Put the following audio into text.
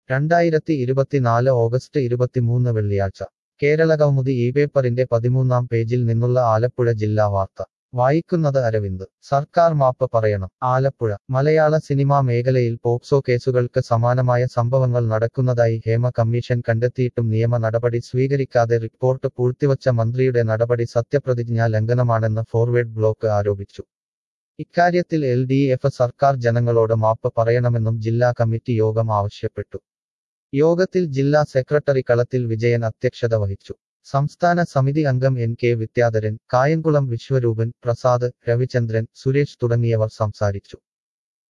രണ്ടായിരത്തി ഇരുപത്തിനാല് ഓഗസ്റ്റ് ഇരുപത്തിമൂന്ന് വെള്ളിയാഴ്ച കേരള കൗമുദി ഈ പേപ്പറിന്റെ പതിമൂന്നാം പേജിൽ നിന്നുള്ള ആലപ്പുഴ ജില്ലാ വാർത്ത വായിക്കുന്നത് അരവിന്ദ് സർക്കാർ മാപ്പ് പറയണം ആലപ്പുഴ മലയാള സിനിമാ മേഖലയിൽ പോക്സോ കേസുകൾക്ക് സമാനമായ സംഭവങ്ങൾ നടക്കുന്നതായി ഹേമ കമ്മീഷൻ കണ്ടെത്തിയിട്ടും നിയമ നടപടി സ്വീകരിക്കാതെ റിപ്പോർട്ട് പൂഴ്ത്തിവച്ച മന്ത്രിയുടെ നടപടി സത്യപ്രതിജ്ഞാ ലംഘനമാണെന്ന് ഫോർവേഡ് ബ്ലോക്ക് ആരോപിച്ചു ഇക്കാര്യത്തിൽ എൽ ഡി എഫ് സർക്കാർ ജനങ്ങളോട് മാപ്പ് പറയണമെന്നും ജില്ലാ കമ്മിറ്റി യോഗം ആവശ്യപ്പെട്ടു യോഗത്തിൽ ജില്ലാ സെക്രട്ടറി കളത്തിൽ വിജയൻ അധ്യക്ഷത വഹിച്ചു സംസ്ഥാന സമിതി അംഗം എൻ കെ വിദ്യാധരൻ കായംകുളം വിശ്വരൂപൻ പ്രസാദ് രവിചന്ദ്രൻ സുരേഷ് തുടങ്ങിയവർ സംസാരിച്ചു